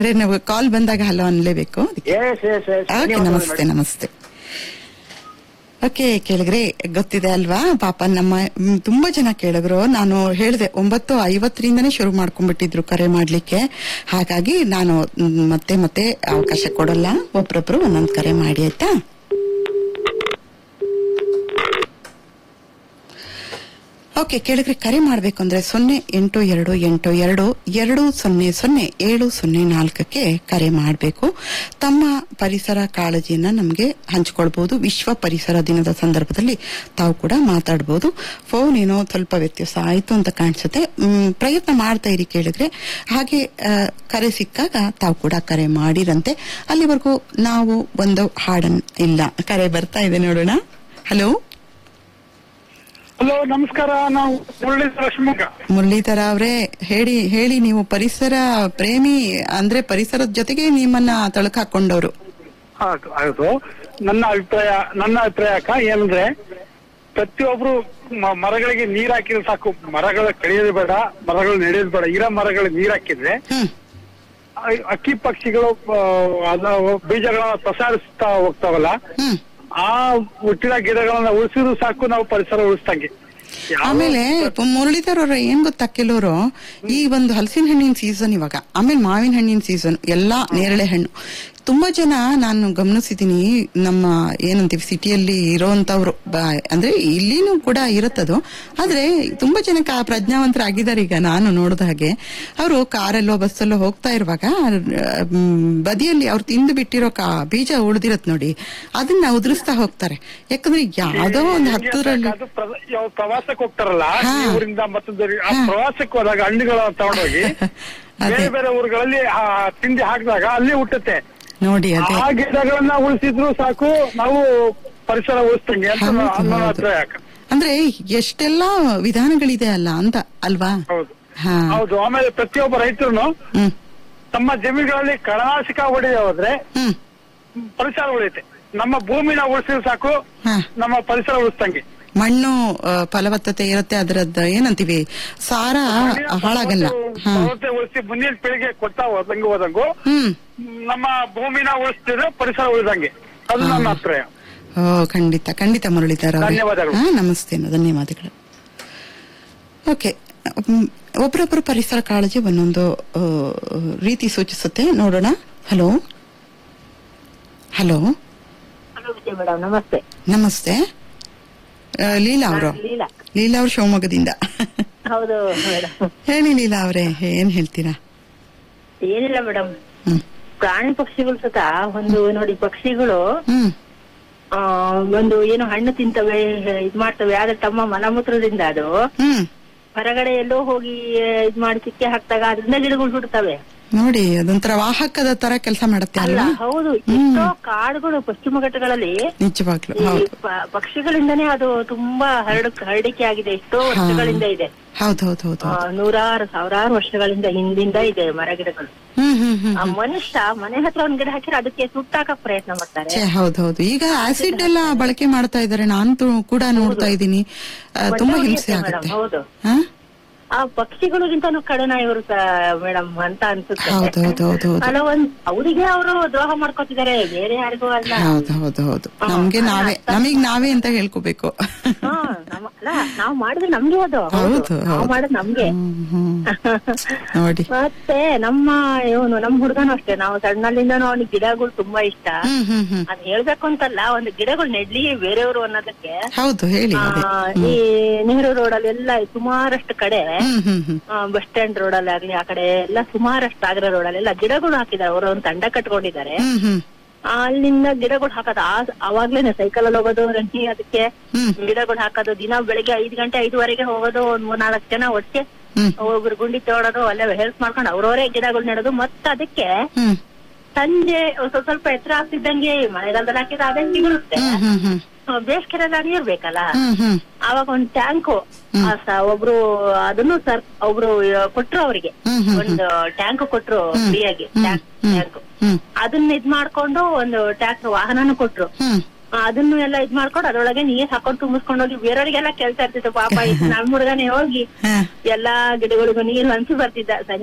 ಅಂದ್ರೆ ನಾವು ಕಾಲ್ ಬಂದಾಗ ಹಲೋ ಅನ್ಲೇಬೇಕು ಎಸ್ ಎಸ್ ಎಸ್ ಓಕೆ ನಮಸ್ತೆ ನಮಸ್ತೆ ಓಕೆ ಕೇಳಿದ್ರೆ ಗೊತ್ತಿದೆ ಅಲ್ವಾ ಪಾಪ ನಮ್ಮ ಮ್, ತುಂಬಾ ಜನ ಕೇಳಿದ್ರು ನಾನು ಹೇಳಿದೆ ಒಂಬತ್ತು ಐವತ್ತರಿಂದನೇ ಶುರು ಮಾಡ್ಕೊಂಡ್ಬಿಟ್ಟಿದ್ರು ಕರೆ ಮಾಡ್ಲಿಕ್ಕೆ ಹಾಗಾಗಿ ನಾನು ಮ್, ಮತ್ತೆ ಮತ್ತೆ ಅವಕಾಶ ಕೊಡಲ್ಲ ಒಬ್ರೊಬ್ರು ಒಂದೊಂದು ಕರೆ ಮಾಡಿ ಆಯ್ತಾ ಓಕೆ ಕೇಳಿದ್ರೆ ಕರೆ ಮಾಡಬೇಕು ಅಂದ್ರೆ ಸೊನ್ನೆ ಎಂಟು ಎರಡು ಎಂಟು ಎರಡು ಎರಡು ಸೊನ್ನೆ ಸೊನ್ನೆ ಏಳು ಸೊನ್ನೆ ನಾಲ್ಕಕ್ಕೆ ಕರೆ ಮಾಡಬೇಕು ತಮ್ಮ ಪರಿಸರ ಕಾಳಜಿಯನ್ನ ನಮಗೆ ಹಂಚಿಕೊಳ್ಬಹುದು ವಿಶ್ವ ಪರಿಸರ ದಿನದ ಸಂದರ್ಭದಲ್ಲಿ ತಾವು ಕೂಡ ಮಾತಾಡಬಹುದು ಫೋನ್ ಏನೋ ಸ್ವಲ್ಪ ವ್ಯತ್ಯಾಸ ಆಯ್ತು ಅಂತ ಕಾಣಿಸುತ್ತೆ ಮ್, ಪ್ರಯತ್ನ ಮಾಡ್ತಾ ಇರಿ ಕೇಳಿದ್ರೆ ಹಾಗೆ ಆ, ಕರೆ ಸಿಕ್ಕಾಗ ತಾವು ಕೂಡ ಕರೆ ಮಾಡಿರಂತೆ ಅಲ್ಲಿವರೆಗೂ ನಾವು ಒಂದು ಹಾಡನ್ ಇಲ್ಲ ಕರೆ ಬರ್ತಾ ಇದೆ ನೋಡೋಣ ಹಲೋ ಹಲೋ ನಮಸ್ಕಾರ ನಾವು ಮುರಳೀಧರ ಶಿವಮೊಗ್ಗ ಮುರಳೀಧರ ಅವರೇ ಹೇಳಿ ಹೇಳಿ ನೀವು ಪರಿಸರ ಪ್ರೇಮಿ ಅಂದ್ರೆ ಪರಿಸರದ ಜೊತೆಗೆ ನಿಮ್ಮನ್ನ ತಳಕ್ ಹಾಕೊಂಡವರು ಹೌದು ಹೌದು ನನ್ನ ಅಭಿಪ್ರಾಯ ನನ್ನ ಅಭಿಪ್ರಾಯ ಅಕ್ಕ ಏನಂದ್ರೆ ಪ್ರತಿಯೊಬ್ರು ಮ- ಮರಗಳಿಗೆ ನೀರ್ ಹಾಕಿದ್ರೆ ಸಾಕು ಮರಗಳ ಕಡಿಯೋದು ಬೇಡ ಮರಗಳು ನೆಡೆಯೋದು ಬೇಡ ಇರೋ ಮರಗಳಿಗೆ ನೀರ್ ಹಾಕಿದ್ರೆ ಹ್ಮ್ ಅ- ಅಕ್ಕಿ ಪಕ್ಷಿಗಳು ಆ, ಅದ ಬೀಜಗಳನ್ನ ಪ್ರಸಾರಿಸ್ತಾ ಹೋಗ್ತಾವಲ್ಲ ಹ್ಮ್ ಆ ಹುಟ್ಟಿದ ಗಿಡಗಳನ್ನ ಉಳಿಸಿದ್ರು ಸಾಕು ನಾವು ಪರಿಸರ ಉಳಿಸ್ದಂಗೆ ಯಾವ- ಆಮೇಲೆ ಮುರಳೀಧರ್ ಅವ್ರ ಏನ್ ಗೊತ್ತಾ ಕೆಲವರು ಈ ಒಂದು ಹಲಸಿನ ಹಣ್ಣಿನ ಸೀಸನ್ ಇವಾಗ ಆಮೇಲೆ ಮಾವಿನ ಹಣ್ಣಿನ ಸೀಸನ್ ಎಲ್ಲಾ ನೇರಳೆ ಹಣ್ಣು ತುಂಬಾ ಜನ ನಾನು ಗಮನಿಸಿದೀನಿ ನಮ್ಮ ಏನಂತೀವಿ ಸಿಟಿಯಲ್ಲಿ ಇರೋಂತವ್ರು ಬ- ಅಂದ್ರೆ ಇಲ್ಲಿನೂ ಕೂಡ ಇರುತ್ತದು ಆದ್ರೆ ತುಂಬಾ ಜನಕ್ಕೆ ಆ ಪ್ರಜ್ಞಾವಂತರಾಗಿದ್ದಾರೆ ಈಗ ನಾನು ನೋಡಿದ ಹಾಗೆ ಅವರು ಕಾರಲ್ಲೋ ಬಸ್ಸಲ್ಲೋ ಹೋಗ್ತಾ ಇರುವಾಗ ಮ್, ಬದಿಯಲ್ಲಿ ಅವ್ರು ತಿಂದು ಬಿಟ್ಟಿರೋ ಕಾ ಬೀಜ ಉಳಿದಿರತ್ ನೋಡಿ ಅದನ್ನ ಉದುರಿಸ್ತಾ ಹೋಗ್ತಾರೆ ಯಾಕಂದ್ರೆ ಯಾವ್ದೋ ಒಂದು ಹತ್ತರಲ್ಲಿ ಅದು ಪ್ರ- ಯಾವ ಪ್ರವಾಸಕ್ಕೆ ಹೋಗ್ತಾರಲ್ಲ ಹಾ. ಈ ಊರಿಂದ ಮತ್ತೊಂದು ಊರಿಗೆ, ಆ ಹಾ. ಪ್ರವಾಸಕ್ಕೆ ಹೋದಾಗ ಹಣ್ಣುಗಳನ್ನ ತಗೊಂಡೋಗಿ ಅದೇ. ಬೇರೆ ಬೇರೆ ಊರುಗಳಲ್ಲಿ ಆ ತಿಂಡಿ ಹಾಕಿದಾಗ ಅಲ್ಲಿ ಹುಟ್ಟುತ್ತೆ ನೋಡಿ ಅದೇ ಆ ಗಿಡಗಳನ್ನ ಉಳಿಸಿದ್ರು ಸಾಕು ನಾವು ಪರಿಸರ ಉಳಿಸ್ತಂಗೆ ಅಂತ ಹೌದು, ನನ್ನ ಹೌದು. ಅಭಿಪ್ರಾಯ ಅಕ್ಕ. ಅಂದ್ರೆ ಎಷ್ಟೆಲ್ಲಾ ವಿಧಾನಗಳಿದೆ ಅಲ್ಲ ಅಂತ ಅಲ್ವಾ ಹೌದು ಹಾ ಹೌದು ಆಮೇಲೆ ಪ್ರತಿಯೊಬ್ಬ ರೈತರು ಹ್ಮ್ ತಮ್ಮ ಜಮೀನುಗಳಲ್ಲಿ ಕಳನಾಶಕ ಹೊಡೆಯ ಹೋದ್ರೆ ಹ್ಮ್ ಪರಿಸರ ಉಳಿಯುತ್ತೆ ನಮ್ಮ ಭೂಮಿನ ಉಳಿಸಿದ್ರೆ ಸಾಕು ಹಾ ನಮ್ಮ ಪರಿಸರ ಉಳಿಸ್ತಂಗೆ ಮಣ್ಣು ಆ, ಫಲವತ್ತತೆ ಇರುತ್ತೆ ಅದರದ್ದು ಏನಂತೀವಿ ಸಾರ ಹಾಳಾಗಲ್ಲ ಹಾ ಫಲವತ್ತತೆ ಉಳಿಸಿ ಮುಂದಿನ ಪೀಳಿಗೆ ಕೊಡ್ತಾ ಹೋದಂಗೆ ಹೋದಂಗು ಹ್ಮ್ ನಮ್ಮ ಭೂಮಿನ ಉಳಿಸ್ತಿದ್ರೆ ಪರಿಸರ ಉಳಿದಂಗೆ ಅದು ನನ್ನ ಅಭಿಪ್ರಾಯ ಓ ಖಂಡಿತ ಖಂಡಿತ ಮುರಳೀಧರ್ ಅವರೇ ಧನ್ಯವಾದಗಳು. ಹಾ ನಮಸ್ತೆ ಧನ್ಯವಾದಗಳು ಓಕೆ ಮ್, ಒಬ್ರೊಬ್ರು ಪರಿಸರ ಕಾಳಜಿ ಒಂದೊಂದು ಆ, ರೀತಿ ಸೂಚಿಸುತ್ತೆ ನೋಡೋಣ ಹಲೋ ಹಲೋ ನಮಸ್ತೆ ಮೇಡಮ್ ನಮಸ್ತೆ ನಮಸ್ತೆ ಆ, ಲೀಲಾ ಅವರು ಲೀಲಾ ಲೀಲಾ ಅವ್ರು ಶಿವಮೊಗ್ಗದಿಂದ ಹೌದು ಮೇಡಮ್ ಹೇಳಿ ಲೀಲಾ ಅವರೇ ಏನ್ ಹೇಳ್ತೀರಾ ಏನಿಲ್ಲ ಮೇಡಮ್ ಹ್ಮ್ ಪ್ರಾಣಿ ಪಕ್ಷಿಗಳು ಸತ ಒಂದು ನೋಡಿ ಪಕ್ಷಿಗಳು ಹ್ಮ್ ಆ ಒಂದು ಏನು ಹಣ್ಣು ತಿಂತವೆ ಇದ್ ಮಾಡ್ತವೆ ಆದ್ರೆ ತಮ್ಮ ಮಲಮೂತ್ರದಿಂದ ಅದು ಹ್ಮ್ ಹೊರಗಡೆ ಎಲ್ಲೋ ಹೋಗಿ ಇದ್ ಮಾಡಿ ಸಿಕ್ಕೆ ಹಾಕ್ದಾಗ ಅದರಿಂದ ಗಿಡಗಳು ಹುಟ್ಟುತ್ತವೆ ನೋಡಿ ಅದೊಂಥರ ವಾಹಕದ ತರ ಕೆಲಸ ಮಾಡುತ್ತೆ ಅಲ್ಲ ಅಲ್ವಾ ಹೌದು ಎಷ್ಟೋ ಕಾಡುಗಳು ಪಶ್ಚಿಮ ಘಟ್ಟಗಳಲ್ಲಿ ನಿಜವಾಗ್ಲು ಈ ಹೌದು ಪ- ಪಕ್ಷಿಗಳಿಂದನೇ ಅದು ತುಂಬಾ ಹರಡ ಹರಡಿಕೆ ಆಗಿದೆ ಎಷ್ಟೋ ವರ್ಷಗಳಿಂದ ಇದೆ ಹೌದು ಹೌದು ಹೌದು ಆ, ನೂರಾರು ಸಾವಿರಾರು ವರ್ಷಗಳಿಂದ ಹಿಂದಿಂದ ಇದೆ ಮರಗಿಡಗಳು ಹ್ಮ್ ಹ್ಮ್ ಹ್ಮ್ ಆ ಮನುಷ್ಯ ಮನೆ ಹತ್ರ ಒಂದ್ ಗಿಡ ಹಾಕಿದ್ರೆ ಅದಕ್ಕೆ ಸುಟ್ಟಾಕಕ್ ಪ್ರಯತ್ನ ಮಾಡ್ತಾರೆ ಛೇ ಹೌದು ಹೌದು ಈಗ ಆಸಿಡ್ ಎಲ್ಲ ಬಳಕೆ ಮಾಡ್ತಾ ಇದಾರೆ ನಾನು ತು- ಕೂಡ ನೋಡ್ತಾ ಇದ್ದೀನಿ ಆ, ತುಂಬಾ ಒಳ್ಳೆ ಹಿಂಸೆ ಉದ್ದೇಶ ಆಗುತ್ತೆ madam, ಹೌದು ಹಾ? ಆ ಪಕ್ಷಿಗಳಿಗಿಂತಾನು ಕಡನ ಇವರು ಮೇಡಮ್ ಅಂತ ಅನ್ಸುತ್ತೆ ಹೌದು ಹೌದು ಹೌದು ಹೌದು ಅಲ್ಲ ಒಂದ್ ಅವರಿಗೆ ಅವರು ದ್ರೋಹ ಮಾಡ್ಕೊತಿದ್ದಾರೆ ಬೇರೆ ಯಾರಿಗೂ ಅಲ್ಲ ಹೌದು ಹೌದು ಹೌದು ನಮ್ಗೆ ನಾವೇ ನಮಗ್ ನಾವೇ ಅಂತ ಹೇಳ್ಕೋಬೇಕು ಹಾ, ನಮ್ಮ- ಅಲ್ಲ ನಾವ್ ಮಾಡಿದ್ರೆ ನಮ್ಗೆ ಅದು ಹೌದು ಹೌದು, ನಾವ್ ಹೌದು. ಮಾಡಿದ್ರೆ ನಮ್ಗೆ ಹ್ಮ್, ಹ್ಮ್. ನೋಡಿ ಮತ್ತೆ ನಮ್ಮ ಇವನು ನಮ್ ಹುಡುಗನು ಅಷ್ಟೇ ನಾವು ಸಣ್ಣಲ್ಲಿಂದನೂ ಅವನಿಗೆ ಗಿಡಗಳು ತುಂಬಾ ಇಷ್ಟ ಹ್ಮ್ ಹ್ಮ್ ಹ್ಮ್ ಅದ್ ಹೇಳ್ಬೇಕು ಅಂತಲ್ಲ ಒಂದು ಗಿಡಗಳು ನೆಡ್ಲಿ ಬೇರೆಯವರು ಅನ್ನೋದಕ್ಕೆ ಹೌದು ಹೇಳಿ ಆ, ಅದೇ ಈ ನೆಹರು ರೋಡ್ ಅಲ್ಲಿ ಎಲ್ಲ ಸುಮಾರಷ್ಟು ಕಡೆ ಹ್ಮ್ ಹ್ಮ್ ಹ್ಮ್ ಬಸ್ ಸ್ಟ್ಯಾಂಡ್ ರೋಡ್ ಅಲ್ಲಿ ಆಗ್ಲಿ ಆ ಕಡೆ ಎಲ್ಲ ಸುಮಾರಷ್ಟು ಆಗ್ರ ರೋಡ್ ಅಲ್ಲಿ ಎಲ್ಲ ಗಿಡಗಳು ಹಾಕಿದ್ದಾರೆ ಅವರು ಒಂದು ತಂಡ ಕಟ್ಕೊಂಡಿದ್ದಾರೆ ಹ್ಮ್ ಹ್ಮ್ ಆ, ಅಲ್ಲಿಂದ ಗಿಡಗಳು ಹಾಕೋದು ಆ- ಅವಾಗ್ಲೇನೆ ಸೈಕಲ್ ಅಲ್ಲಿ ಹೋಗೋದು ರಂಗಿ ಅದಕ್ಕೆ ಹ್ಮ್ ಗಿಡಗಳು ಹಾಕೋದು ದಿನ ಬೆಳಿಗ್ಗೆ ಐದು ಗಂಟೆ ಐದುವರೆಗೆ ಹೋಗೋದು ಒಂದ್ ಮೂರ್ ನಾಲ್ಕು ಜನ ಒಟ್ಟಿಗೆ ಹ್ಮ್ ಒಬ್ರು ಗುಂಡಿ ತೋಡೋದು ಅಲ್ಲೇ ಹೆಲ್ಪ್ ಮಾಡ್ಕೊಂಡು ಅವ್ರವರೇ ಗಿಡಗಳು ನೆಡೋದು ಮತ್ತೆ ಅದಕ್ಕೆ ಹ್ಮ್ ಸಂಜೆ ಸ್ವಲ್ಪ ಸ್ವಲ್ಪ ಎತ್ತರ ಆಗ್ತಿದ್ದಂಗೆ ಮಳೆಗಾಲದಲ್ಲಿ ಹಾಕಿದ್ರೆ ಅದೇ ಸಿಗುತ್ತೆ ಹ್ಮ್ ಹ್ಮ್ ಹ್ಮ್ ಬೇಸಿಗೆಲ್ಲ ನೀರ್ ಬೇಕಲ್ಲ ಹ್ಮ್ ಹ್ಮ್ ಅವಾಗ ಒಂದ್ ಟ್ಯಾಂಕು ಒಬ್ರು ಅದನ್ನು ಸರ್ ಒಬ್ರು ಕೊಟ್ರು ಅವರಿಗೆ ಹ್ಮ್ ಹ್ಮ್ ಒಂದು ಟ್ಯಾಂಕ್ ಕೊಟ್ರು ಫ್ರೀಯಾಗಿ ಟ್ಯಾಂಕ್ ಟ್ಯಾಂಕ್ ಹ್ಮ್ ಅದನ್ನ ಇದ್ ಮಾಡ್ಕೊಂಡು ಒಂದು ಟ್ರ್ಯಾಕ್ಟರ್ ವಾಹನನು ಕೊಟ್ರು ಹ್ಮ್ ಆ, ಅದನ್ನು ಎಲ್ಲ ಇದ್ ಮಾಡ್ಕೊಂಡು ಅದ್ರೊಳಗೆ ನೀರ್ ಹಾಕೊಂಡು ತುಂಬಿಸ್ಕೊಂಡು ಹೋಗಿ ಬೇರೆಯವ್ರಿಗೆಲ್ಲ ಕೆಲ್ಸ ಇರ್ತಿತ್ತು ಪಾಪ ಇದು ನಮ್ ಹುಡುಗನೇ ಹೋಗಿ ಹಾ ಎಲ್ಲಾ ಗಿಡಗಳಿಗೂ ನೀರು ಹಂಚಿ ಬರ್ತಿದ್ದ ಸಂಜೆ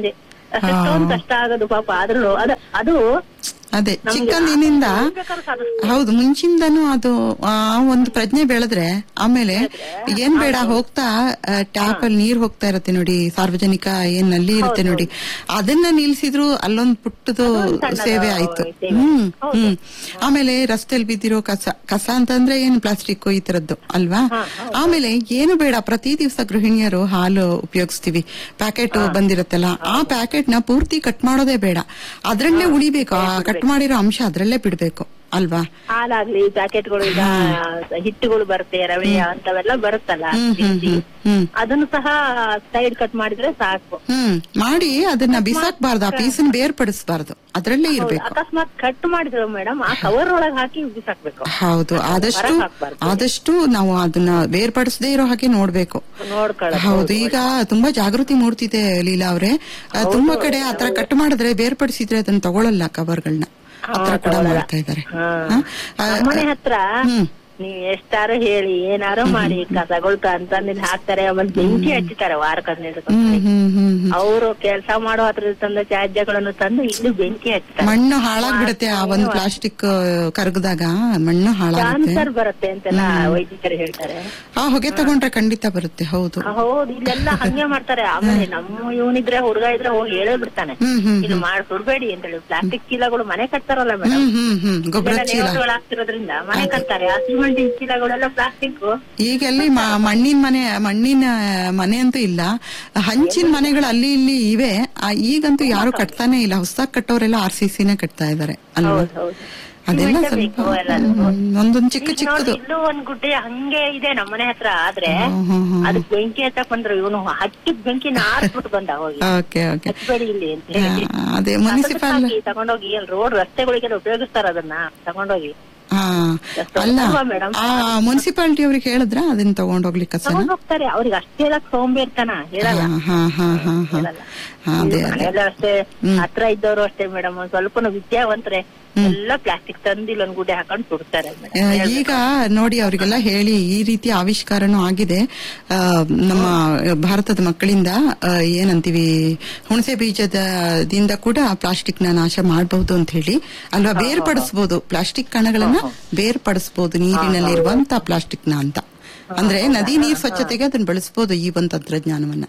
ಎಷ್ಟೊಂದು ಕಷ್ಟ ಆಗೋದು ಪಾಪ ಆದ್ರೂ ಅದ ಅದು ಅದೇ ನಮ್ಗೆ ಚಿಕ್ಕಂದಿನಿಂದ ಏನ್ ಬೇಕಾದ್ರೂ ಸಾಧಿಸ್ಬೋದು. ಹೌದು ಮುಂಚಿಂದನೂ ಅದು ಆ ಒಂದು ಪ್ರಜ್ಞೆ ಬೆಳೆದ್ರೆ ಆಮೇಲೆ ಏನ್ ಬೇಡ ಹೋಗ್ತಾ ಟ್ಯಾಪ್ ಅಲ್ಲಿ ನೀರ್ ಹೋಗ್ತಾ ಇರತ್ತೆ ನೋಡಿ ಸಾರ್ವಜನಿಕ ಏನ್ ನಲ್ಲಿ ಇರುತ್ತೆ ನೋಡಿ ಅದನ್ನ ನಿಲ್ಸಿದ್ರು ಅಲ್ಲೊಂದ್ ಪುಟ್ಟದು ಸಣ್ಣದು ಸೇವೆ ಆಯ್ತು ಸೇವೆ. ಹ್ಮ್ ಹ್ಮ್ ಆಮೇಲೆ ರಸ್ತೆಯಲ್ಲಿ ಬಿದ್ದಿರೋ ಕಸ ಕಸ ಅಂತಂದ್ರೆ ಏನು ಪ್ಲಾಸ್ಟಿಕ್ ಈ ತರದ್ದು ಅಲ್ವಾ ಆಮೇಲೆ ಏನು ಬೇಡ ಪ್ರತಿ ದಿವಸ ಗೃಹಿಣಿಯರು ಹಾಲು ಉಪಯೋಗಿಸ್ತೀವಿ ಪ್ಯಾಕೆಟ್ ಬಂದಿರತ್ತಲ್ಲ ಆ ಪ್ಯಾಕೆಟ್ ನ ಪೂರ್ತಿ ಕಟ್ ಮಾಡೋದೇ ಬೇಡ ಅದ್ರಲ್ಲೇ ಉಳಿಬೇಕು ಆ ಕಟ್ ಮಾಡಿರೋ ಅಂಶ ಅದ್ರಲ್ಲೇ ಬಿಡ್ಬೇಕು ಅಲ್ವಾ ಹಾಲಾಗ್ಲಿ ಪ್ಯಾಕೆಟ್ಗಳು ಈಗ ಹಿಟ್ಟುಗಳು ಬರುತ್ತೆ ರವೆ ಅಂತವೆಲ್ಲ ಬರುತ್ತಲ್ಲ ಹ್ಮ್ ಹ್ಮ್ ಹ್ಮ್ ಹ್ಮ್ ಅದನ್ನು ಸಹ ಸೈಡ್ ಕಟ್ ಮಾಡಿದ್ರೆ ಸಾಕು ಹ್ಮ್ ಮಾಡಿ ಅದನ್ನ ಬಿಸಾಕ್ಬಾರ್ದು ಆ ಪೀಸನ್ ಬೇರ್ಪಡಿಸಬಾರ್ದು ಅದ್ರಲ್ಲೇ ಇರ್ಬೇಕು ಅಕಸ್ಮಾತ್ ಕಟ್ ಮಾಡಿದ್ರು ಮೇಡಮ್ ಆ ಕವರ್ ಒಳಗ್ ಹಾಕಿ ಬಿಸಾಕ್ಬೇಕು ಹೌದು ಆದಷ್ಟು ಹೊರಗ್ ಹಾಕ್ಬಾರ್ದು. ಆದಷ್ಟು ನಾವು ಅದನ್ನ ಬೇರ್ಪಡಿಸದೇ ಇರೋ ಹಾಗೆ ನೋಡ್ಬೇಕು ನೋಡ್ಕೊಳ್ಳೋದು ಹೌದು ಈಗ ತುಂಬಾ ಜಾಗೃತಿ ಮೂಡ್ತಿದೆ ಲೀಲಾ ಅವ್ರೆ ಆ, ತುಂಬಾ ಕಡೆ ಆತರ ಕಟ್ ಮಾಡಿದ್ರೆ ಬೇರ್ಪಡಿಸಿದ್ರೆ ಅದನ್ನ ತಗೊಳಲ್ಲ ಕವರ್ಗಳನ್ನ ಆತರ ಕೂಡ ಮಾಡ್ತಾ ಇದಾರೆ ಹಾ. ಹ? ಆ, ನಮ್ಮನೆ ಹತ್ರ ಹ್ಮ್. ನೀವ್ ಎಷ್ಟಾರು ಹೇಳಿ ಏನಾರು ಮಾಡಿ ಕಸಗೊಳ್ಕ ಅಂತಂದಿದ್ ಹಾಕ್ತಾರೆ ಆಮೇಲೆ ಬೆಂಕಿ ಹಚ್ಚಿತಾರೆ ವಾರಕ್ಕೆ ಹದಿನೈದು ಹ್ಮ್ ಹ್ಮ್ ಹ್ಮ್ ಹ್ಮ್ ಅವರು ಕೆಲಸ ಮಾಡೋ ಹತ್ರ ತಂದ ತ್ಯಾಜ್ಯಗಳನ್ನು ತಂದು ಇಲ್ಲಿ ಬೆಂಕಿ ಹಚ್ತಾರೆ ಮಣ್ಣು ಹಾಳಾಗ್ಬಿಡತ್ತೆ ಆ ಒಂದು ಪ್ಲಾಸ್ಟಿಕ್ ಕರಗದಾಗ ಮಣ್ಣು ಹಾಳಾಗುತ್ತೆ ಕ್ಯಾನ್ಸರ್ ಬರುತ್ತೆ ಅಂತೆಲ್ಲ ವೈದ್ಯಕರು ಹೇಳ್ತಾರೆ ಆ ಹೊಗೆ ತಗೊಂಡ್ರೆ ಖಂಡಿತ ಬರುತ್ತೆ ಹೌದು ಹೌದು ಇಲ್ಲೆಲ್ಲ ಹಂಗೆ ಮಾಡ್ತಾರೆ ಆಮೇಲೆ ನಮ್ಮ ಇವನಿದ್ರೆ ಹುಡುಗ ಇದ್ರೆ ಹೋಗಿ ಹೇಳೇ ಬಿಡ್ತಾನೆ ಹ್ಮ್ ಹ್ಮ್ ಇದು ಮಾಡಿ ಸುಡ್ಬೇಡಿ ಅಂತ ಹೇಳಿ ಪ್ಲಾಸ್ಟಿಕ್ ಚೀಲಗಳು ಮನೆ ಕಟ್ತಾರಲ್ಲ ಮೇಡಮ್ ಹ್ಮ್ ಹ್ಮ್ ಹ್ಮ್ ಗೊಬ್ಬರ ಚೀಲ ಆಗ್ತಿರೋದ್ರಿಂದ ಮನೆ ಕಟ್ತಾರೆ ಆ ಸಿಮೆಂಟಿನ ಚೀಲಗಳೆಲ್ಲ ಪ್ಲಾಸ್ಟಿಕ್ ಈಗೆಲ್ಲಿ ಮ- ಮಣ್ಣಿನ ಮನೆ ಮಣ್ಣಿನ ಮನೆ ಅಂತೂ ಇಲ್ಲ ಹಂಚಿನ ಮನೆಗಳು ಅಲ್ಲಿ ಇಲ್ಲಿ ಇವೆ ಆ, ಈಗಂತೂ ಯಾರು ಕಟ್ತಾನೆ ಇಲ್ಲ ಹೊಸದಾಗಿ ಕಟ್ಟೋರೆಲ್ಲ ಆರ್ ಸಿ ಸಿನೇ ಕಟ್ತಾ ಇದಾರೆ ಅಲ್ವಾ ಹೌದು ಹೌದು ಅದೆಲ್ಲ ಸಿಮೆಂಟೇ ಸ್ವಲ್ಪ ಬೇಕು ಎಲ್ಲದಕ್ಕೂ. ಹ್ಮ್, ಒಂದೊಂದ್ ಚಿಕ್ಕ ಈಗ ನೋಡಿ, ಚಿಕ್ಕದು ಇಲ್ಲೂ ಒಂದ್ ಗುಡ್ಡೆ ಹಂಗೆ ಇದೆ ನಮ್ಮನೆ ಹತ್ರ ಆದ್ರೆ ಹ್ಮ್, ಹ್ಮ್, ಹ್ಮ್. ಅದಕ್ ಬೆಂಕಿ ಹಚ್ಚಕ್ ಬಂದ್ರು ಇವನು ಹಚ್ಚಿದ್ ಬೆಂಕಿನ ಆರ್ಬಿಟ್ಟು ಬಂದ ಹೋಗಿ ಓಕೆ ಓಕೆ ಹಚ್ಬೇಡಿ ಇಲ್ಲಿ ಅಂತ ಹೇಳಿ ಅದೇ ಮುನಿಸಿಪಲ್ ಅದನ್ನ ತಗೊಂಡೋಗಿ ಅಲ್ಲಿ ರೋಡ್ ರಸ್ತೆಗಳಿಗೆಲ್ಲ ಉಪಯೋಗಿಸ್ತಾರ ಅದನ್ನ ತಗೊಂಡೋಗಿ ಹಾ ಎಷ್ಟು ಅಲ್ಲ ಅಲ್ವಾ madam? ಆ ಮುನ್ಸಿಪಾಲಿಟಿ ಅವ್ರಿಗೆ ಹೇಳಿದ್ರ ಅದನ್ನ ತಗೊಂಡೋಗ್ಲಿ ಕಸನ ತಗೊಂಡ್ ಹೋಗ್ತಾರೆ ಅವ್ರಿಗೆ ಅಷ್ಟೇ ಎಲ್ಲ ಸೋಂಬೇರ್ತಾನ ಹೇಳಲ್ಲ ಹಾ ಹಾ ಹಾ ಹಾ ಹಾ ಹೇಳಲ್ಲ. ಹಾ, ಅದೇ ಇಲ್ಲಿ ಅದೇ ಮನೆಯಲ್ಲ ಅಷ್ಟೇ ಹತ್ರ ಇದ್ದವರು ಅಷ್ಟೇ ಮೇಡಮ್ ಒಂದ್ ಸ್ವಲ್ಪ ವಿದ್ಯಾವಂತರೆ ಎಲ್ಲ ಪ್ಲಾಸ್ಟಿಕ್ ತಂದು ಇಲ್ಲೊಂದ್ ಗುಡ್ಡೆ ಹಾಕೊಂಡು ಸುಡ್ತಾರೆ ಆ, ಮೇಡಮ್ ಈಗ ನೋಡಿ ಅವರಿಗೆಲ್ಲ ಹೇಳಿ ಈ ರೀತಿ ಆವಿಷ್ಕಾರನೂ ಆಗಿದೆ ಆ, ನಮ್ಮ ಭಾರತದ ಮಕ್ಕಳಿಂದ ಆ, ಏನಂತೀವಿ ಹುಣಸೆ ಬೀಜದ ದಿಂದ ಕೂಡ ಪ್ಲಾಸ್ಟಿಕ್ ನ ನಾಶ ಮಾಡಬಹುದು ಅಂತ ಹೇಳಿ ಅಲ್ವಾ ಬೇರ್ಪಡಿಸಬಹುದು ಪ್ಲಾಸ್ಟಿಕ್ ಕಣಗಳನ್ನ ಬೇರ್ಪಡಿಸಬಹುದು ನೀರಿನಲ್ಲಿ ಇರುವಂತ ಪ್ಲಾಸ್ಟಿಕ್ ನ ಅಂತ ಅಂದ್ರೆ ನದಿ ನೀರ್ ಸ್ವಚ್ಛತೆಗೆ ಅದನ್ನ ಬಳಸಬಹುದು ಈ ಒಂದು ತಂತ್ರಜ್ಞಾನವನ್ನ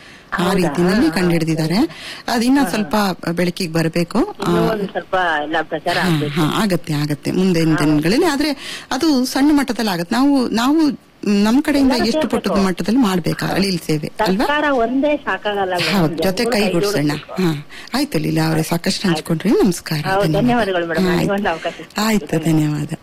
ಆ ರೀತಿನಲ್ಲಿ ಕಂಡುಹಿಡಿದಿದ್ದಾರೆ ಅದಿನ್ನ ಸ್ವಲ್ಪ ಬೆಳಕಿಗೆ ಬರಬೇಕು ಇನ್ನೂ ಒಂದ್ ಸ್ವಲ್ಪ ಎಲ್ಲ ಪ್ರಚಾರ ಹಾ, ಆಗ್ಬೇಕು ಹಾ, ಆಗತ್ತೆ ಆಗತ್ತೆ ಮುಂದಿನ ದಿನಗಳಲ್ಲಿ ಆದ್ರೆ ಅದು ಸಣ್ಣ ಮಟ್ಟದಲ್ಲಿ ಆಗತ್ತೆ ನಾವು ನಾವು ಮ್, ನಮ್ ಕಡೆಯಿಂದ ಎಷ್ಟು ಪುಟ್ಟದ ಮಟ್ಟದಲ್ಲಿ ಮಾಡ್ಬೇಕಾ ಅಳಿಲ್ ಸೇವೆ ಅಲ್ವಾ ಸರ್ಕಾರ ಒಂದೇ ಸಾಕಾಗಲ್ಲ madam. ಹೌದು ಜೊತೆ ಎಲ್ಲರೂ ಕೈ ಕೈ ಗುಡ್ಸೋಣ ಜೋಡಿಸ್ಬೇಕು. ಹಾ ಆಯ್ತು ಲೀಲಾ ಅವರೇ ಸಾಕಷ್ಟು ಹಂಚ್ಕೊಂಡ್ರಿ ನಮಸ್ಕಾರ ಹೌದು, ಧನ್ಯವಾದಗಳು madam. ಹಾ, ನನಗೊಂದು ಆಯ್ತು. ಅವಕಾಶ ಆಯ್ತು ಧನ್ಯವಾದ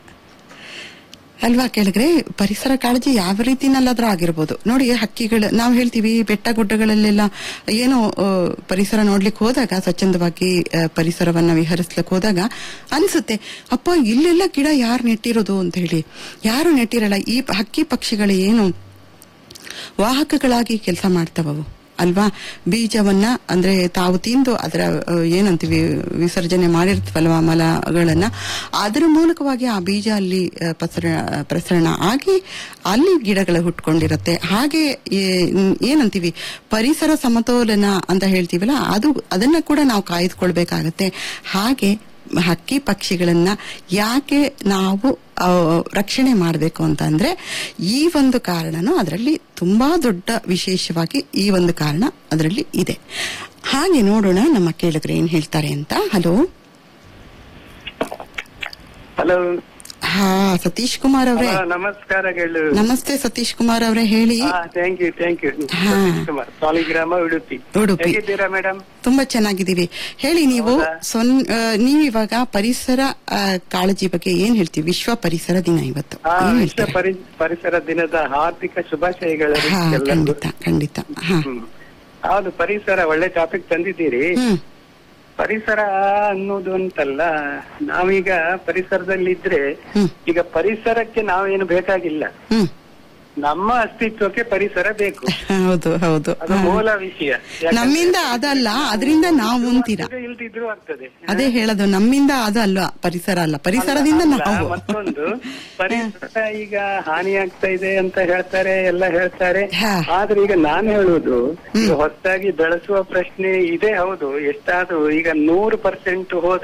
ಅಲ್ವಾ ಕೇಳಿದ್ರೆ ಪರಿಸರ ಕಾಳಜಿ ಯಾವ ರೀತಿನಲ್ಲಾದ್ರೂ ಆಗಿರ್ಬೋದು ನೋಡಿ ಹಕ್ಕಿಗಳು ನಾವು ಹೇಳ್ತೀವಿ ಬೆಟ್ಟ ಗುಡ್ಡಗಳಲ್ಲೆಲ್ಲ ಏನೋ ಆ, ಪರಿಸರ ನೋಡ್ಲಿಕ್ಕೆ ಹೋದಾಗ ಸ್ವಚ್ಛಂದವಾಗಿ ಆ, ಪರಿಸರವನ್ನ ವಿಹರಿಸ್ಲಿಕ್ಕೆ ಹೋದಾಗ ಅನ್ಸುತ್ತೆ ಅಪ್ಪ ಇಲ್ಲೆಲ್ಲ ಗಿಡ ಯಾರು ನೆಟ್ಟಿರೋದು ಅಂತ ಹೇಳಿ ಯಾರು ನೆಟ್ಟಿರಲ್ಲ ಈ ಹಕ್ಕಿ ಪಕ್ಷಿಗಳು ಏನು ವಾಹಕಗಳಾಗಿ ಕೆಲಸ ಮಾಡ್ತಾವವು ಅಲ್ವಾ ಬೀಜವನ್ನ ಅಂದ್ರೆ ತಾವು ತಿಂದು ಅದರ ಆ, ಏನಂತೀವಿ ವಿಸರ್ಜನೆ ಮಾಡಿರ್ತೀವಲ್ವಾ ಮಲಗಳನ್ನ ಅದರ ಮೂಲಕವಾಗಿ ಆ ಬೀಜ ಅಲ್ಲಿ ಆ, ಪಸರ ಪ್ರಸರಣ ಆಗಿ ಅಲ್ಲಿ ಗಿಡಗಳು ಹುಟ್ಕೊಂಡಿರತ್ತೆ ಹಾಗೆ ಏ- ಏನಂತೀವಿ ಪರಿಸರ ಸಮತೋಲನ ಅಂತ ಹೇಳ್ತೀವಲ್ಲ ಅದು ಅದನ್ನ ಕೂಡ ನಾವು ಕಾಯ್ದುಕೊಳ್ಬೇಕಾಗತ್ತೆ ಹಾಗೆ ಹಕ್ಕಿ ಪಕ್ಷಿಗಳನ್ನ ಯಾಕೆ ನಾವು ಆ, ರಕ್ಷಣೆ ಮಾಡಬೇಕು ಅಂತ ಅಂದ್ರೆ ಈ ಒಂದು ಕಾರಣನೂ ಅದರಲ್ಲಿ ತುಂಬಾ ದೊಡ್ಡ ವಿಶೇಷವಾಗಿ ಈ ಒಂದು ಕಾರಣ ಅದರಲ್ಲಿ ಇದೆ ಹಾಗೆ ನೋಡೋಣ ನಮ್ಮ ಕೇಳಿದ್ರೆ ಏನ್ ಹೇಳ್ತಾರೆ ಅಂತ ಹಲೋ ಹಲೋ ಹಾ ಸತೀಶ್ ಕುಮಾರ್ ಅವರೇ ನಮಸ್ಕಾರಗಳು ನಮಸ್ತೆ ಸತೀಶ್ ಕುಮಾರ್ ಅವರೇ ಹೇಳಿ ಥ್ಯಾಂಕ್ ಯು ಥ್ಯಾಂಕ್ ಯು ಹಾ. ಕುಮಾರ್ ಸಾಲಿಗ್ರಾಮ ಉಡುಪಿ ಉಡುಪಿ. ಹೇಗಿದ್ದೀರಾ ಮೇಡಮ್ ತುಂಬಾ ಚೆನ್ನಾಗಿದ್ದೀವಿ ಹೇಳಿ ನೀವು ಸೊನ್ ಆ, ನೀವು ಇವಾಗ ಪರಿಸರ ಆ, ಕಾಳಜಿ ಬಗ್ಗೆ ಏನ್ ಹೇಳ್ತೀವಿ ವಿಶ್ವ ಪರಿಸರ ದಿನ ಇವತ್ತು ಆ ಏನ್ ವಿಶ್ವ ಹೇಳ್ತೀರಾ ಪರಿ- ಪರಿಸರ ದಿನದ ಹಾರ್ದಿಕ ಶುಭಾಶಯಗಳು ಹಾ ಎಲ್ಲರಿಗೂ. ಖಂಡಿತ ಖಂಡಿತ ಹಾ ಹ್ಮ್. ಹೌದು ಪರಿಸರ ಒಳ್ಳೆ ಟಾಪಿಕ್ ತಂದಿದ್ದೀರಿ ಹ್ಮ್ ಪರಿಸರ ಅನ್ನೋದು ಅಂತಲ್ಲ ನಾವೀಗ ಪರಿಸರದಲ್ಲಿದ್ರೆ ಹ್ಮ್ ಈಗ ಪರಿಸರಕ್ಕೆ ನಾವೇನು ಬೇಕಾಗಿಲ್ಲ ಹ್ಮ್ ನಮ್ಮ ಅಸ್ತಿತ್ವಕ್ಕೆ ಪರಿಸರ ಬೇಕು ಹೌದು ಹೌದು ಅದು ಮೂಲ ವಿಷಯ ಯಾಕಂದ್ರೆ ನಮ್ಮಿಂದ ಅದಲ್ಲ ಅದರಿಂದ ನಾವು ಅಂತೀರಾ ಇದು ಇಲ್ದಿದ್ರು ಆಗ್ತದೆ ಅದೇ ಹೇಳೋದು ನಮ್ಮಿಂದ ಅದು ಅಲ್ವಾ ಪರಿಸರ ಅಲ್ಲ ಪರಿಸರದಿಂದ ಅಲ್ಲ, ನಾವು ಮತ್ತೊಂದು ಪರಿಸರ ಈಗ ಹಾನಿ ಆಗ್ತಾ ಇದೆ ಅಂತ ಹೇಳ್ತಾರೆ ಎಲ್ಲ ಹೇಳ್ತಾರೆ ಹಾ. ಆದ್ರೆ ಈಗ ನಾನು ಹೇಳುವುದು ಈಗ ಹೊಸದಾಗಿ ಬೆಳೆಸುವ ಪ್ರಶ್ನೆ ಇದೆ ಹೌದು ಎಷ್ಟಾದ್ರೂ ಈಗ ನೂರು ಪರ್ಸೆಂಟ್ ಹೋದ್ರೆ